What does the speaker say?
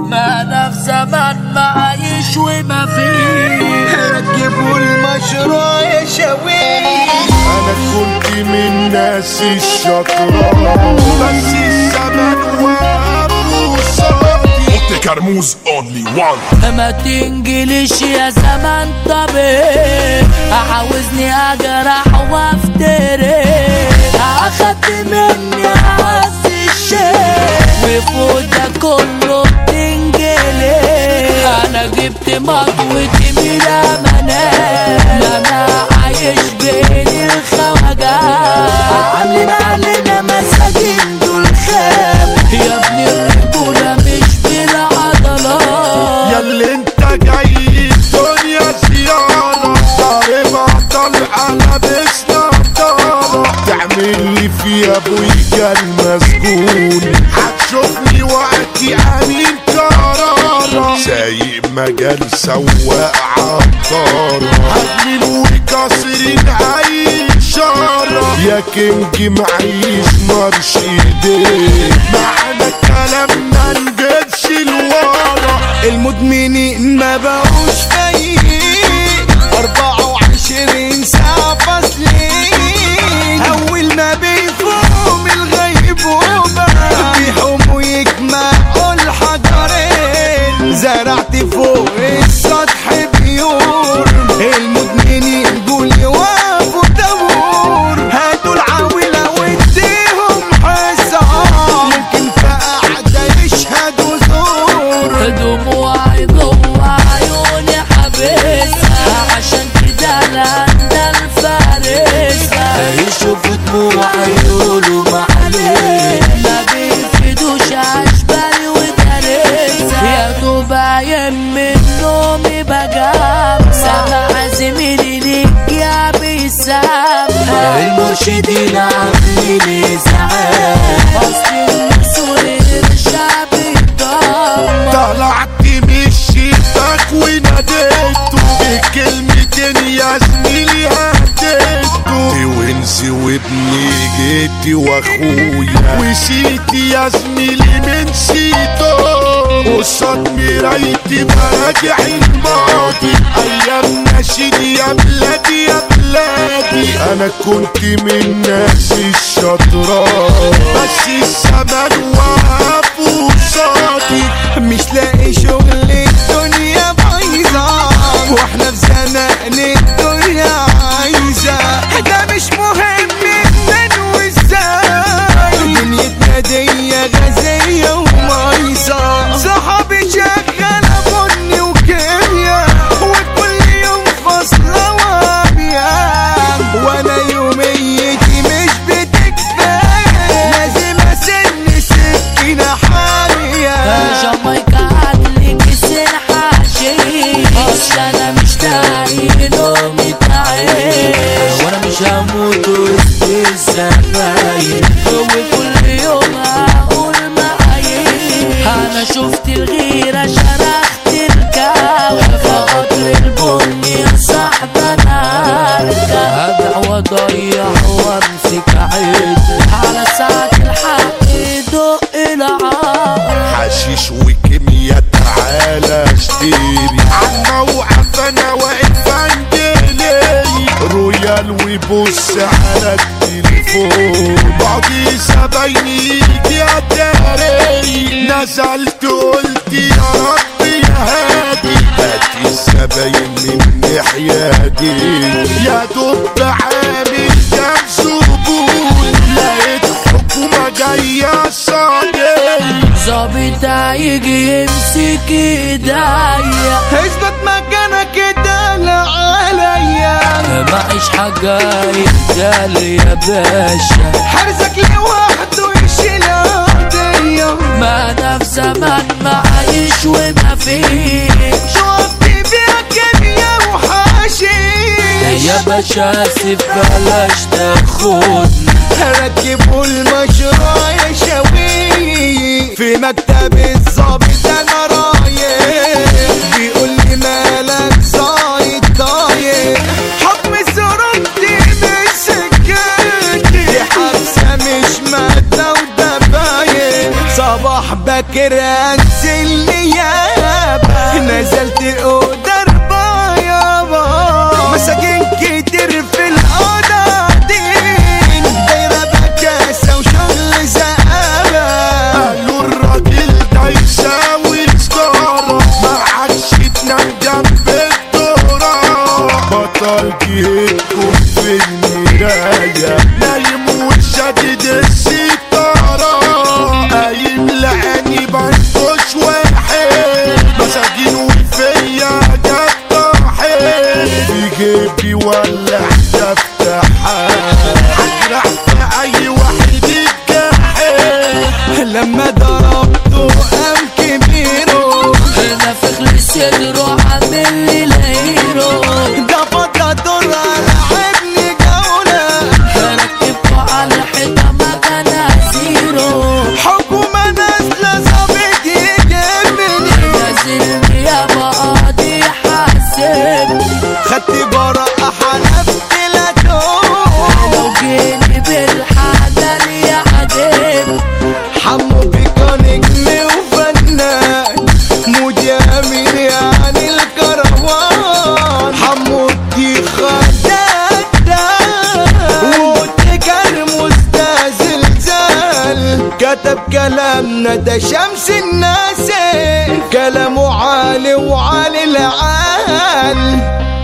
ما انا في زمان ما عايش وما فيه ركبوا المشروع يا شويه انا كنت من ناس الشطرة بس الزمن وابو صوتي Monte Carmouze only one ما تنجليش يا زمان طبيعي عاوزني اجرح وافتري اخدت مني اعز الشيء وفوق ده كله بتنجلي انا جبت مضوتي من امانات لا انا عايش بين الخواجات عاملين علينا مساجين دول خام يا ابني الرجولة مش بالعضلات ياللي انت جاي الدنيا زيارة ضارب طلع لابس نضارة تعمل لي في ابويا المسجون هتشوفني وقتي امين قرارة سايق مجال سواق عطارة هجمل وكسرين اي اشارة يا كينج معيش مارش ايديك معانا كلامنا نجيبش الورا المدمنين ما بقوش فايقين 24 ساعة فاصلين أول ما بيفوقوا من الغيبوبة بيحوموا يجمعوا الحجرين زرعت فوق السطح بيور المدمنين قول يوقفوا طابور هاتوا العاولة واديهم حصة ممكن في قعدة يشهدوا زور دموعي جوا عيوني حبسها عشان كده انا ده الفارسة يشوفوا دموعي يقولوا معلش ما بيفيدوش عشبالي ودارسها يا دوب عين من نومي بجام سامع زميلي ليك يا بيسام المرشدين عاملين ازعاج اصل النسور الشعب الضام طلعت من الشباك وناديته بكلمتين يا زميلي هديته ونسي وابني جيتي واخويا وسيتي يا زميلي من سيته قصاد مرايتي براجع الماضي ايام نشيد يا بلادي يا بلادي انا كنت من ناس الشطرة بس الزمن وقف قصادي مش لاقي شغل الدنيا بايظة واحنا في زنقن الدنيا عايزة ده مش مهم منين وازاي دنيتنا دي غازية ومايظة صحابي شغالة بني وكيمياء وكل يوم فاصلة وابيان وانا يوميتي مش بتكفي لازم اسن سكينة حامية جامايكا عني كسر حاشي اصل انا مش داعي نومي تعيش وانا مش هموت وسط الزمايل وكل يوم هقول معايش انا شفت الغيرة شرخت الكاوي فقدر البني يا صاحب انا هدع واضيع وامسك عيد على ساعة الحق دق العار حشيش وكيمياء تعالى اشتري عالموقف انا واقف عندلي رويال وبص على التليفون بعضي زبايني يجي اتاري نزلت قلت يا رب يا هادي هاتي الزباين من ناحيتي يا دوب عامل كام زبون لقيت حكومة جاية صادق ظابط هيجي يمسك ايديا اثبت مكانك كده لا عليا معيش حاجة يتقال يا باشا حرزك لوحده يشيل قضية ما انا في زمان معيش وما فيش شفت بيها كيميا وحاشيش يا باشا اسف بلاش تاخدني ركبوا المشروع يا شوي في مكتب الظابط انا رايح بيقول لي مالك زايد ضايق حكم الزرقتي مش سكتي دي حبسه مش ماده ودبايق صباح باكر انزل لي يا كتب كلامنا ده شمس الناس كلامه عالي وعالي العال